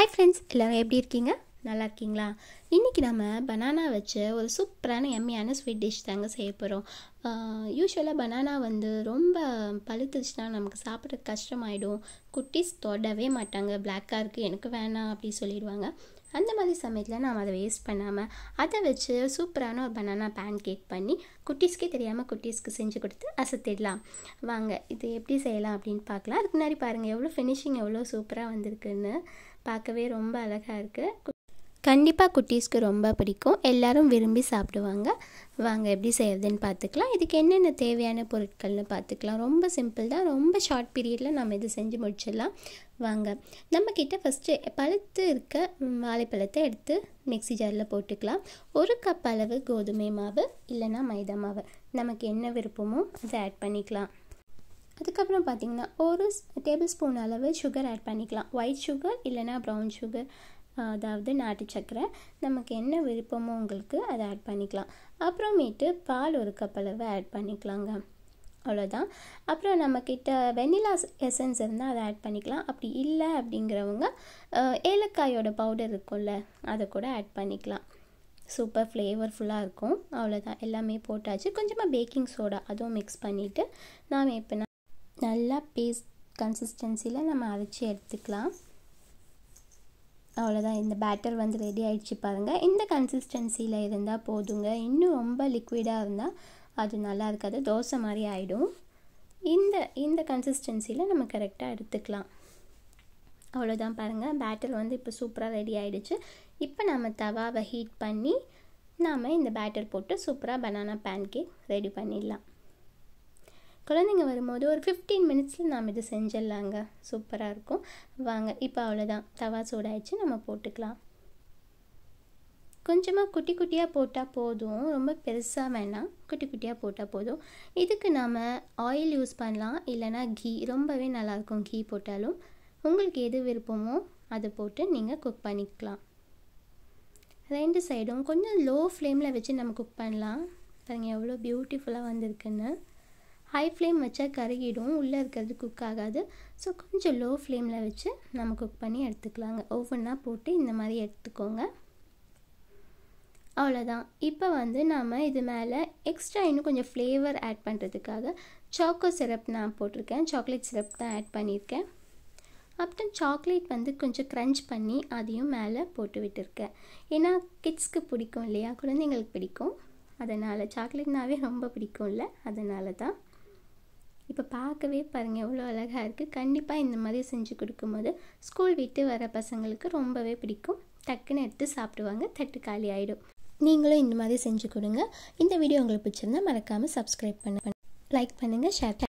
hi friends எல்லோரும் எப்படி இருக்கீங்க நல்லா இருக்கீங்களா இன்றைக்கி நம்ம பனானா வச்சு ஒரு சூப்பரான எம்மியான ஸ்வீட் டிஷ் தாங்க செய்ய போகிறோம் யூஸ்வலாக பனானா வந்து ரொம்ப பழுத்துச்சுன்னா நமக்கு சாப்பிட்றது கஷ்டமாயிடும் குட்டீஸ் தொடவே மாட்டாங்க பிளாக்காக இருக்குது எனக்கு வேணாம் அப்படி சொல்லிடுவாங்க அந்த மாதிரி சமயத்தில் நாம் அதை வேஸ்ட் பண்ணாமல் அதை வச்சு சூப்பரான ஒரு பனானா பேன் கேக் பண்ணி குட்டீஸ்க்கே தெரியாமல் குட்டீஸ்க்கு செஞ்சு கொடுத்து அசத்திடலாம் வாங்க இது எப்படி செய்யலாம் அப்படின்னு பார்க்கலாம் அதுக்கு முன்னாடி பாருங்கள் எவ்வளோ ஃபினிஷிங் எவ்வளோ சூப்பராக வந்திருக்குன்னு பார்க்கவே ரொம்ப அழகாக இருக்குது கண்டிப்பாக குட்டீஸ்க்கு ரொம்ப பிடிக்கும் எல்லாரும் விரும்பி சாப்பிடுவாங்க வாங்க எப்படி செய்கிறதுன்னு பார்த்துக்கலாம் இதுக்கு என்னென்ன தேவையான பொருட்கள்னு பார்த்துக்கலாம் ரொம்ப சிம்பிள் தான் ரொம்ப ஷார்ட் பீரியடில் நம்ம இது செஞ்சு முடிச்சிடலாம் வாங்க நம்மக்கிட்ட ஃபஸ்ட்டு பழுத்து இருக்க வாழைப்பழத்தை எடுத்து மிக்சி ஜாரில் போட்டுக்கலாம் ஒரு கப் அளவு கோதுமை மாவு இல்லைன்னா மைதா மாவு நமக்கு என்ன விருப்பமோ அதை ஆட் பண்ணிக்கலாம் அதுக்கப்புறம் பார்த்திங்கன்னா ஒரு டேபிள் ஸ்பூன் அளவு சுகர் ஆட் பண்ணிக்கலாம் ஒயிட் சுகர் இல்லைனா ப்ரௌன் சுகர் அதாவது நாட்டு சர்க்கரை நமக்கு என்ன விருப்பமோ உங்களுக்கு அதை ஆட் பண்ணிக்கலாம் அப்புறமேட்டு பால் ஒரு கப் அளவு ஆட் பண்ணிக்கலாங்க அவ்வளோதான் அப்புறம் நம்மக்கிட்ட வெனிலா எசன்ஸ் இருந்தால் அதை ஆட் பண்ணிக்கலாம் அப்படி இல்லை அப்படிங்கிறவங்க ஏலக்காயோட பவுடர் இருக்கும்ல அதை கூட ஆட் பண்ணிக்கலாம் சூப்பர் ஃப்ளேவர்ஃபுல்லாக இருக்கும் அவ்வளோதான் எல்லாமே போட்டாச்சு கொஞ்சமாக பேக்கிங் சோடா அதுவும் மிக்ஸ் பண்ணிவிட்டு நாம் இப்போ நல்லா பேஸ்ட் கன்சிஸ்டன்சியில் நம்ம அரைச்சி எடுத்துக்கலாம் அவ்வளோதான் இந்த பேட்டர் வந்து ரெடி ஆகிடுச்சு பாருங்கள் இந்த கன்சிஸ்டன்சியில் இருந்தால் போதுங்க இன்னும் ரொம்ப லிக்விடாக இருந்தால் அது நல்லா இருக்காது தோசை மாதிரி ஆகிடும் இந்த இந்த கன்சிஸ்டன்சியில் நம்ம கரெக்டாக எடுத்துக்கலாம் அவ்வளோதான் பாருங்கள் பேட்டர் வந்து இப்போ சூப்பராக ரெடி ஆகிடுச்சு இப்போ நம்ம தவாவை ஹீட் பண்ணி நாம் இந்த பேட்டர் போட்டு சூப்பராக பனானா பேன் கேக் ரெடி பண்ணிடலாம் குழந்தைங்க வரும்போது ஒரு ஃபிஃப்டீன் மினிட்ஸில் நாம் இது செஞ்சிடலாங்க சூப்பராக இருக்கும் வாங்க இப்போ அவ்வளோதான் தவா சூடாயிடுச்சு நம்ம போட்டுக்கலாம் கொஞ்சமாக குட்டி குட்டியாக போட்டால் போதும் ரொம்ப பெருசாக வேணாம் குட்டி குட்டியாக போட்டால் போதும் இதுக்கு நாம் ஆயில் யூஸ் பண்ணலாம் இல்லைனா கீ ரொம்பவே நல்லாயிருக்கும் கீ போட்டாலும் உங்களுக்கு எது விருப்பமோ அதை போட்டு நீங்கள் குக் பண்ணிக்கலாம் ரெண்டு சைடும் கொஞ்சம் லோ ஃப்ளேமில் வச்சு நம்ம குக் பண்ணலாம் பாருங்கள் எவ்வளோ பியூட்டிஃபுல்லாக வந்திருக்குன்னு ஹை ஃப்ளேம் வச்சா கருகிடும் உள்ளே இருக்கிறது குக் ஆகாது ஸோ கொஞ்சம் லோ ஃப்ளேமில் வச்சு நம்ம குக் பண்ணி எடுத்துக்கலாங்க ஒவ்வொன்றா போட்டு இந்த மாதிரி எடுத்துக்கோங்க அவ்வளோதான் இப்போ வந்து நம்ம இது மேலே எக்ஸ்ட்ரா இன்னும் கொஞ்சம் ஃப்ளேவர் ஆட் பண்ணுறதுக்காக சாக்கோ சிரப் நான் போட்டிருக்கேன் சாக்லேட் சிரப் தான் ஆட் பண்ணியிருக்கேன் அப்புறம் சாக்லேட் வந்து கொஞ்சம் க்ரன்ச் பண்ணி அதையும் மேலே போட்டு விட்டுருக்கேன் ஏன்னா கிட்ஸ்க்கு பிடிக்கும் இல்லையா குழந்தைங்களுக்கு பிடிக்கும் அதனால் சாக்லேட்னாவே ரொம்ப பிடிக்கும்ல அதனால தான் இப்போ பார்க்கவே பாருங்கள் எவ்வளோ அழகாக இருக்குது கண்டிப்பாக இந்த மாதிரி செஞ்சு கொடுக்கும்போது ஸ்கூல் விட்டு வர பசங்களுக்கு ரொம்பவே பிடிக்கும் டக்குன்னு எடுத்து சாப்பிடுவாங்க தட்டு காலி ஆகிடும் நீங்களும் இந்த மாதிரி செஞ்சு கொடுங்க இந்த வீடியோ உங்களுக்கு பிடிச்சிருந்தா மறக்காமல் சப்ஸ்கிரைப் பண்ண லைக் பண்ணுங்கள் ஷேர்